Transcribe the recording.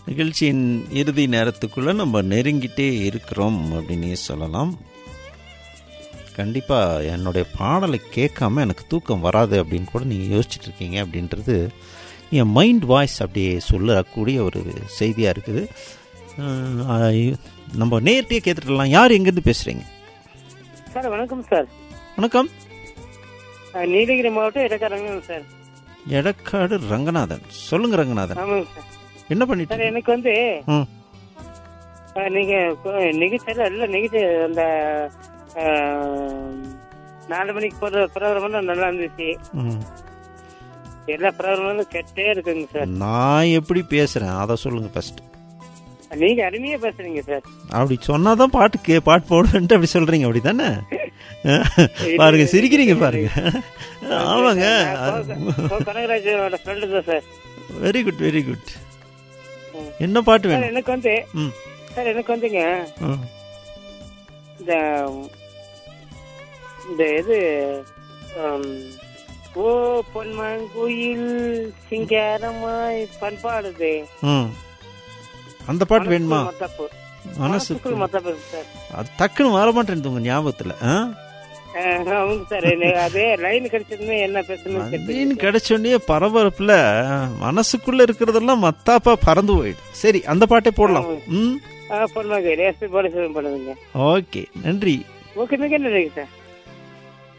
நிகழ்ச்சியின் இறுதி நேரத்துக்குள்ளே நம்ம நெருங்கிட்டே இருக்கிறோம் அப்படின்னு சொல்லலாம் கண்டிப்பாக என்னுடைய பாடலை கேட்காம எனக்கு தூக்கம் வராது அப்படின்னு கூட நீங்கள் யோசிச்சுட்டு இருக்கீங்க அப்படின்றது என் மைண்ட் வாய்ஸ் அப்படியே சொல்லக்கூடிய ஒரு செய்தியாக இருக்குது அஹ், நம்ம நேர்கிட்டயே கேட்டுடலாம் யார் எங்கேருந்து பேசுகிறீங்க சார் வணக்கம் சார் வணக்கம் அஹ், நீலகிரி மாவட்டம் இடக்காரங்க சார் எடக்காடு ரங்கநாதன் சொல்லுங்க ரங்கநாதன் ஆமாங்க சார் என்ன பண்ணிட்டு சார் எனக்கு வந்து ம் அஹ், நீங்க கு- நிகழ்ச்சியில இல்ல நிகழ்ச்சி அந்த அஹ், நாலு மணிக்கு போற ப்ரோக்ராம் நல்லா இருந்துச்சு ம் எல்லா ப்ரோக்ராமும் கெட்டே இருக்குங்க சார் நான் எப்படி பேசுகிறேன் அதை சொல்லுங்கள் ஃபஸ்ட்டு நீங்க அருமையா பேசுறீங்க சார் அப்படி சொன்னாதான் பாட்டு கே பாட்டு போடுவேன்ட்டு அப்படி சொல்றீங்க அப்படி தானே பாருங்க சிரிக்கிறீங்க பாருங்க ஆமாங்க கனகராஜோட ஃப்ரெண்டு தான் sir very good very good ம். என்ன பாட்டு சார் வேணும் எனக்கு வந்து ம் சார் எனக்கு வந்துங்க ம். இந்த இந்த இது ஹம், ஓ பொன்மாங்குயில் சிங்காரமாய் பண்பாடுது ம் அந்த பாட்டு வேணுமா மத்தப்பு மனசு மனசுக்குள் மத்தப்பு இருக்கு சார் அது டக்குன்னு வர மாட்டேன் உங்க ஞாபகத்துல ஆ? அஹ், ஆமாங்க சார் எனக்கு அதே லைன் கிடைச்சதுமே என்ன பேசணும்னு அப்படின்னு தெரியல. கிடைச்சோடனே பரபரப்புல மனசுக்குள்ள இருக்கிறதெல்லாம் மத்தாப்பா பறந்து போயிடுது சரி அந்த பாட்டே போடலாம் ம் ஆ, பொன்மாங்குயில் எஸ்பி பாலசுவரம் பண்ணுதுங்க ஓகே நன்றி ஓகே மிக நன்றி சார்